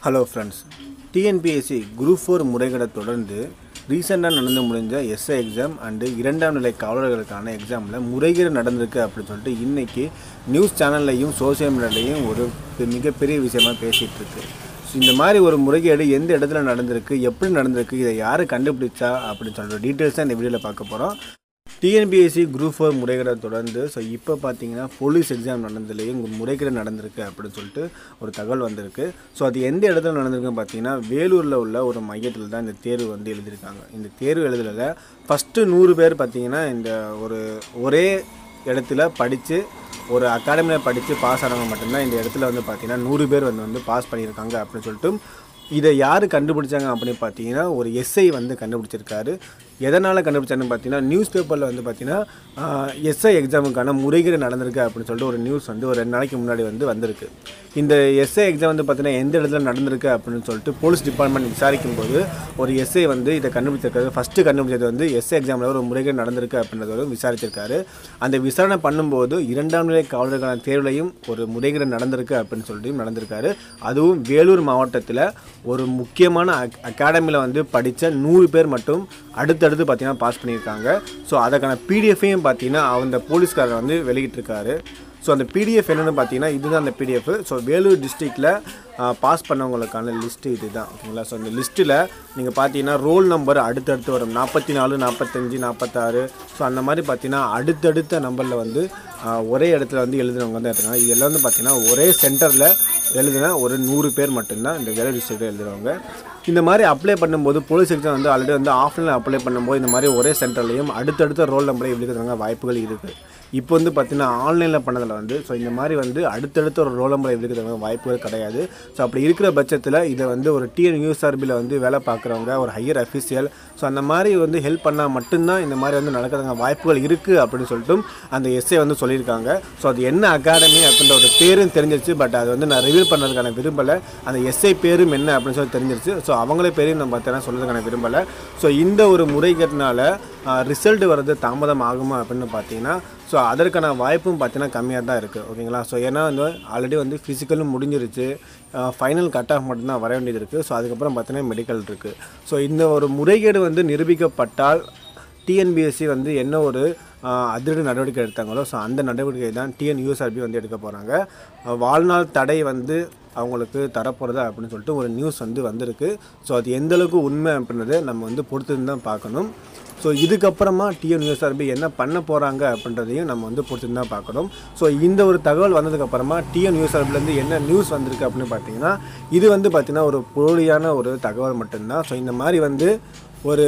hello friends TNPSC group four முறைகளை தொடர்ந்து ரீசெண்டாக நடந்து முடிஞ்ச எஸ்ஐ எக்ஸாம் அண்டு இரண்டாம் நிலை காவலர்களுக்கான எக்ஸாமில் முறைகேடு நடந்திருக்கு அப்படின்னு சொல்லிட்டு இன்றைக்கி நியூஸ் சேனல்லையும் சோசியல் மீடியாலையும் ஒரு பெ- மிகப்பெரிய விஷயமா பேசிகிட்டு இருக்கு ஸோ இந்த மாதிரி ஒரு முறைகேடு எந்த இடத்துல நடந்திருக்கு எப்படி நடந்திருக்கு இதை யார் கண்டுபிடிச்சா அப்படின்னு சொல்கிற டீட்டெயில்ஸ் தான் இந்த வீடியோவில் பார்க்க போகிறோம் டிஎன்பிஎஸ்சி குரூப் ஃபோர் முறைகேடை தொடர்ந்து ஸோ இப்போ பார்த்தீங்கன்னா போலீஸ் எக்ஸாம் நடந்ததுலேயும் இங்கே முறைகேடு நடந்திருக்கு அப்படின்னு சொல்லிட்டு ஒரு தகவல் வந்திருக்கு ஸோ அது எந்த இடத்துல நடந்திருக்குன்னு பார்த்தீங்கன்னா வேலூரில் உள்ள ஒரு மையத்தில் தான் இந்த தேர்வு வந்து எழுதியிருக்காங்க இந்த தேர்வு எழுதுறதுல ஃபஸ்ட்டு நூறு பேர் பார்த்தீங்கன்னா இந்த ஒரு ஒரே இடத்துல படித்து ஒரு அகாடமியில் படித்து பாஸ் ஆனவங்க மட்டும்தான் இந்த இடத்துல வந்து பார்த்தீங்கன்னா நூறு பேர் வந்து வந்து பாஸ் பண்ணியிருக்காங்க அப்படின்னு சொல்லிட்டு இதை யார் கண்டுபிடிச்சாங்க அப்படின்னு பார்த்தீங்கன்னா ஒரு எஸ்ஐ வந்து கண்டுபிடிச்சிருக்காரு எதனால் கண்டுபிடிச்சாருன்னு பார்த்தீங்கன்னா நியூஸ் பேப்பரில் வந்து பார்த்தீங்கன்னா எஸ்ஐ எக்ஸாமுக்கான முறைகேடு நடந்திருக்கு அப்படின்னு சொல்லிட்டு ஒரு நியூஸ் வந்து ஒரு ரெண்டு நாளைக்கு முன்னாடி வந்து வந்திருக்கு இந்த எஸ்ஐ எக்ஸாம் வந்து பார்த்தீங்கன்னா எந்த இடத்துல நடந்திருக்கு அப்படின்னு சொல்லிட்டு போலீஸ் டிபார்ட்மெண்ட் விசாரிக்கும் போது ஒரு எஸ்ஐ வந்து இதை கண்டுபிடிச்சிருக்காரு ஃபஸ்ட்டு கண்டுபிடிச்சது வந்து எஸ்ஐ எக்ஸாமில் ஒரு முறைகேடு நடந்திருக்கு அப்படின்றத வந்து விசாரிச்சிருக்காரு அந்த விசாரணை பண்ணும்போது இரண்டாம் நிலை காவலர்களுக்கான தேர்வுலையும் ஒரு முறைகேடு நடந்திருக்கு அப்படின்னு சொல்லிட்டு நடந்திருக்காரு அதுவும் வேலூர் மாவட்டத்தில் ஒரு முக்கியமான அக் அகாடமியில் வந்து படித்த நூறு பேர் மட்டும் அடுத்தடுத்து பார்த்தீங்கன்னா பாஸ் பண்ணியிருக்காங்க ஸோ அதுக்கான பிடிஎஃப்பையும் பார்த்தீங்கன்னா அந்த போலீஸ்காரர் வந்து வெளியிட்டிருக்காரு ஸோ அந்த பிடிஎஃப் என்னென்னு பார்த்தீங்கன்னா இதுதான் அந்த பிடிஎஃப் ஸோ வேலூர் டிஸ்ட்ரிக்டில் பாஸ் பண்ணவங்களுக்கான லிஸ்ட்டு இதுதான் ஓகேங்களா ஸோ அந்த லிஸ்ட்டில் நீங்கள் பார்த்தீங்கன்னா ரோல் நம்பர் அடுத்தடுத்து வரும் நாற்பத்தி நாலு நாற்பத்தஞ்சு நாற்பத்தாறு ஸோ அந்த மாதிரி பார்த்தீங்கன்னா அடுத்தடுத்த நம்பரில் வந்து ஆஹ், ஒரே இடத்துல வந்து எழுதுனவங்க தான் இருக்காங்க இது எல்லாம் வந்து பார்த்தீங்கன்னா ஒரே சென்டரில் எழுதின ஒரு நூறு பேர் மட்டும்தான் இந்த வேலூர் டிஸ்ட்ரிக்டில் எழுதுறவங்க இந்த மாதிரி அப்ளை பண்ணும்போது போலீஸ் எக்ஸாம் வந்து ஆல்ரெடி வந்து ஆஃப்லைனில் அப்ளை பண்ணும்போது இந்த மாதிரி ஒரே சென்டர்லையும் அடுத்தடுத்த ரோல் நம்பரை எழுதுறதுங்க வாய்ப்புகள் இருக்குது இப்போ வந்து பார்த்தீங்கன்னா ஆன்லைனில் பண்ணதில் வந்து ஸோ இந்த மாதிரி வந்து அடுத்தடுத்த ஒரு ரோல் நம்பரை எழுதுறதுங்க வாய்ப்புகள் கிடையாது ஸோ அப்படி இருக்கிற பட்சத்தில் இதை வந்து ஒரு டிஎன் யூஎஸ்ஆர்பியில் வந்து வேலை பார்க்குறவங்க ஒரு ஹையர் அஃபீஷியல் ஸோ அந்த மாதிரி வந்து ஹெல்ப் பண்ணால் மட்டும்தான் இந்த மாதிரி வந்து நடக்கிறதுங்க வாய்ப்புகள் இருக்குது அப்படின்னு சொல்லிட்டு அந்த எஸ்ஏ வந்து சொல்லியிருக்காங்க ஸோ அது என்ன அகாடமி அப்படின்ற ஒரு பேரும் தெரிஞ்சிருச்சு பட் அது வந்து நான் ரிவீல் பண்ணுறதுக்கான விரும்பலை அந்த எஸ்ஐ பேரும் என்ன அப்படின்னு சொல்லி தெரிஞ்சிருச்சு ஸோ அவங்களே பேரையும் நம்ம பார்த்தீங்கன்னா சொல்கிறதுக்கான விரும்பலை ஸோ இந்த ஒரு முறைகேட்டினால ரிசல்ட் வர்றது தாமதம் ஆகுமா அப்படின்னு பார்த்தீங்கன்னா ஸோ அதற்கான வாய்ப்பும் பார்த்தீங்கன்னா கம்மியாக தான் இருக்குது ஓகேங்களா ஸோ ஏன்னா வந்து ஆல்ரெடி வந்து ஃபிசிக்கலும் முடிஞ்சிருச்சு ஃபைனல் கட் ஆஃப் மட்டும்தான் வர வேண்டியது இருக்குது ஸோ அதுக்கப்புறம் பார்த்தீங்கன்னா மெடிக்கல் இருக்குது ஸோ இந்த ஒரு முறைகேடு வந்து நிரூபிக்கப்பட்டால் டிஎன்பிஎஸ்சி வந்து என்ன ஒரு ஆஹ், அதிரடி நடவடிக்கை எடுத்தாங்களோ ஸோ அந்த நடவடிக்கை தான் டிஎன் யூஎஸ்ஆர்பி வந்து எடுக்க போகிறாங்க வாழ்நாள் தடை வந்து அவங்களுக்கு தரப்போகிறதா அப்படின்னு சொல்லிட்டு ஒரு நியூஸ் வந்து வந்திருக்கு ஸோ அது எந்த அளவுக்கு உண்மை அப்படின்றத நம்ம வந்து பொறுத்து தான் பார்க்கணும் ஸோ இதுக்கப்புறமா டிஎன் யூஎஸ்ஆர்பி என்ன பண்ண போகிறாங்க அப்படின்றதையும் நம்ம வந்து பொறுத்து தான் பார்க்கணும் ஸோ இந்த ஒரு தகவல் வந்ததுக்கப்புறமா டிஎன் யூஎஸ்ஆர்பிலேருந்து என்ன நியூஸ் வந்திருக்கு அப்படின்னு பார்த்தீங்கன்னா இது வந்து பார்த்திங்கன்னா ஒரு போலியான ஒரு தகவல் மட்டும்தான் ஸோ இந்த மாதிரி வந்து ஒரு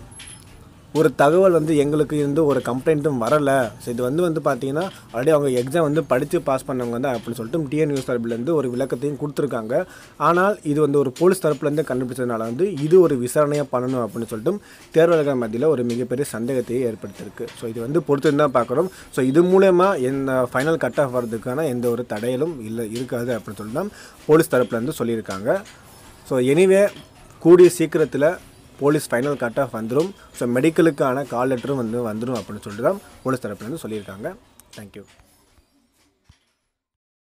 ஒரு தகவல் வந்து எங்களுக்கு இருந்து ஒரு கம்ப்ளைண்ட்டும் வரலை ஸோ இது வந்து வந்து பார்த்தீங்கன்னா ஆல்ரெடி அவங்க எக்ஸாம் வந்து படித்து பாஸ் பண்ணவங்க தான் அப்படின்னு சொல்லிட்டு டிஎன் நியூஸ் தரப்புலேருந்து ஒரு விளக்கத்தையும் கொடுத்துருக்காங்க ஆனால் இது வந்து ஒரு போலீஸ் தரப்புலேருந்து கண்டுபிடிச்சதுனால வந்து இது ஒரு விசாரணையாக பண்ணணும் அப்படின்னு சொல்லிட்டு தேர்வாளர்கள் மத்தியில் ஒரு மிகப்பெரிய சந்தேகத்தையே ஏற்படுத்தியிருக்கு ஸோ இது வந்து பொறுத்து தான் பார்க்குறோம் ஸோ இது மூலயமா எந்த ஃபைனல் கட் ஆஃப் வர்றதுக்கான எந்த ஒரு தடையலும் இல்லை இருக்காது அப்படின்னு சொல்லிட்டு தான் போலீஸ் தரப்புலேருந்து சொல்லியிருக்காங்க ஸோ எனிவே கூடிய சீக்கிரத்தில் போலீஸ் ஃபைனல் கட் ஆஃப் வந்துடும் ஸோ மெடிக்கலுக்கான கால் லெட்டரும் வந்து வந்துடும் அப்படின்னு சொல்லிட்டு தான் போலீஸ் தரப்புலேருந்து சொல்லியிருக்காங்க தேங்க்யூ